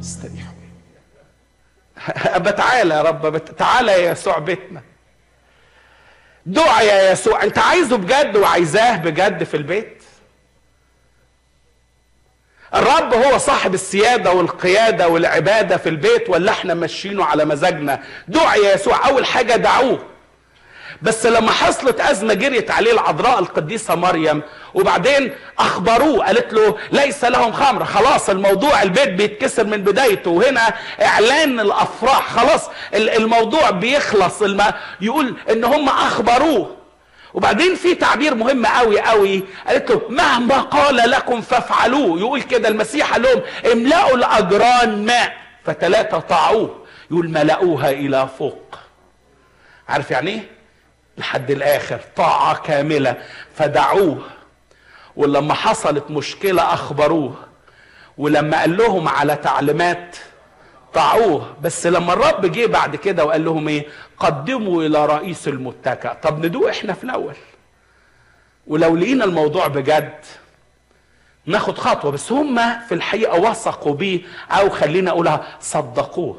استريحوا أبا تعالى يا رب أبا تعالى يا يسوع بيتنا دعا يا يسوع انت عايزه بجد وعايزاه بجد في البيت الرب هو صاحب السيادة والقيادة والعبادة في البيت ولا احنا ماشيينه على مزاجنا دعا يا يسوع اول حاجة دعوه بس لما حصلت أزمة جريت عليه العذراء القديسة مريم وبعدين أخبروه قالت له ليس لهم خمر خلاص الموضوع البيت بيتكسر من بدايته وهنا إعلان الأفراح خلاص الموضوع بيخلص الم... يقول إن هم أخبروه وبعدين في تعبير مهم قوي قوي قالت له مهما قال لكم فافعلوه يقول كده المسيح قال لهم املأوا الأجران ماء فتلاتة طاعوه يقول ملأوها إلى فوق عارف يعني ايه؟ لحد الاخر طاعه كامله فدعوه ولما حصلت مشكله اخبروه ولما قال لهم على تعليمات طاعوه بس لما الرب جه بعد كده وقال لهم ايه قدموا الى رئيس المتكأ طب ندوق احنا في الاول ولو لقينا الموضوع بجد ناخد خطوه بس هم في الحقيقه وثقوا بيه او خلينا اقولها صدقوه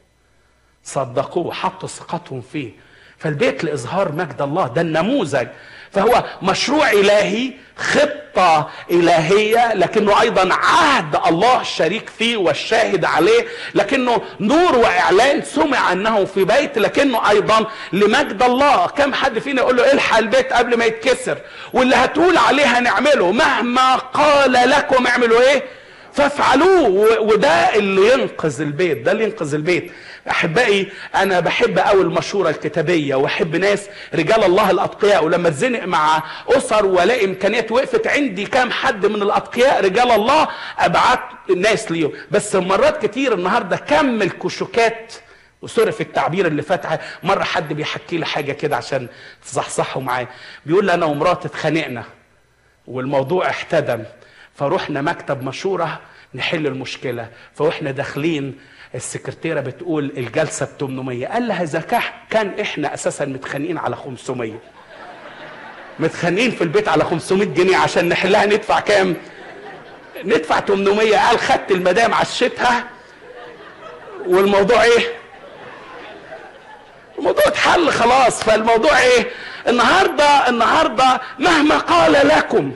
صدقوه حطوا ثقتهم فيه فالبيت لاظهار مجد الله ده النموذج فهو مشروع الهي خطه الهيه لكنه ايضا عهد الله الشريك فيه والشاهد عليه لكنه نور واعلان سمع انه في بيت لكنه ايضا لمجد الله كم حد فينا يقول له الحق البيت قبل ما يتكسر واللي هتقول عليه هنعمله مهما قال لكم اعملوا ايه فافعلوه وده اللي ينقذ البيت ده اللي ينقذ البيت احبائي انا بحب قوي المشوره الكتابيه واحب ناس رجال الله الاتقياء ولما اتزنق مع اسر والاقي امكانيات وقفت عندي كام حد من الاتقياء رجال الله ابعت الناس ليهم بس مرات كتير النهارده كم الكشوكات وسوري في التعبير اللي فات مره حد بيحكي لي حاجه كده عشان تصحصحوا معايا بيقول لي انا ومراتي اتخانقنا والموضوع احتدم فروحنا مكتب مشوره نحل المشكله فاحنا داخلين السكرتيره بتقول الجلسه ب 800 قال لها اذا كان احنا اساسا متخانقين على 500 متخانقين في البيت على 500 جنيه عشان نحلها ندفع كام ندفع 800 قال خدت المدام عشتها والموضوع ايه الموضوع اتحل خلاص فالموضوع ايه النهارده النهارده مهما قال لكم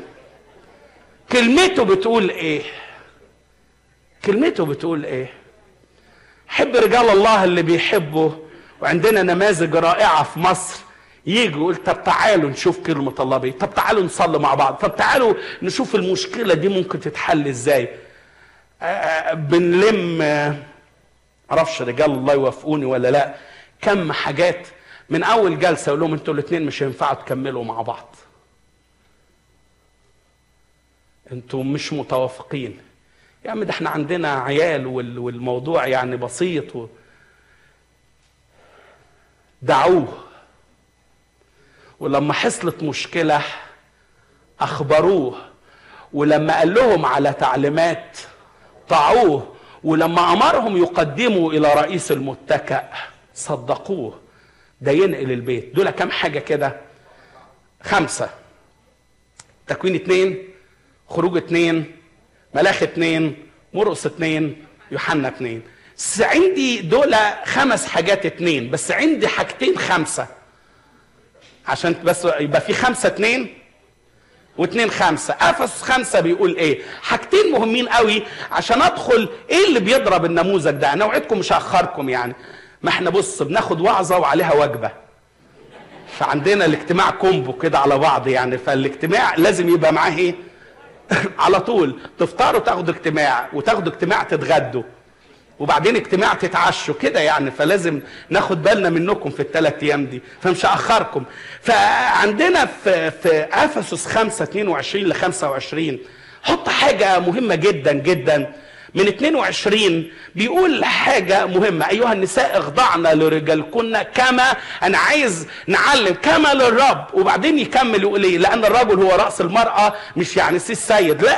كلمته بتقول ايه كلمته بتقول ايه حب رجال الله اللي بيحبوا وعندنا نماذج رائعة في مصر يجي يقول طب تعالوا نشوف كلمة الله بيه طب تعالوا نصلي مع بعض طب تعالوا نشوف المشكلة دي ممكن تتحل ازاي آه بنلم آه معرفش رجال الله يوافقوني ولا لا كم حاجات من اول جلسة اقول لهم انتوا الاثنين مش هينفعوا تكملوا مع بعض انتوا مش متوافقين يا عم ده احنا عندنا عيال والموضوع يعني بسيط و... دعوه ولما حصلت مشكلة أخبروه ولما قال لهم على تعليمات طاعوه ولما أمرهم يقدموا إلى رئيس المتكأ صدقوه ده ينقل البيت دول كام حاجة كده خمسة تكوين اتنين خروج اتنين ملاخ اتنين مرقس اتنين يوحنا اتنين بس عندي دول خمس حاجات اتنين بس عندي حاجتين خمسة عشان بس يبقى في خمسة اتنين واتنين خمسة افس خمسة بيقول ايه حاجتين مهمين قوي عشان ادخل ايه اللي بيضرب النموذج ده انا وعدكم مش هاخركم يعني ما احنا بص بناخد وعظة وعليها وجبة فعندنا الاجتماع كومبو كده على بعض يعني فالاجتماع لازم يبقى معاه ايه على طول تفطروا تاخدوا اجتماع وتاخدوا اجتماع تتغدوا وبعدين اجتماع تتعشوا كده يعني فلازم ناخد بالنا منكم في الثلاث ايام دي فمش هاخركم فعندنا في في افسس 5 22 ل 25 حط حاجه مهمه جدا جدا من 22 بيقول حاجة مهمة أيها النساء اخضعن لرجالكن كما أنا عايز نعلم كما للرب وبعدين يكمل يقول إيه لأن الرجل هو رأس المرأة مش يعني سي السيد لا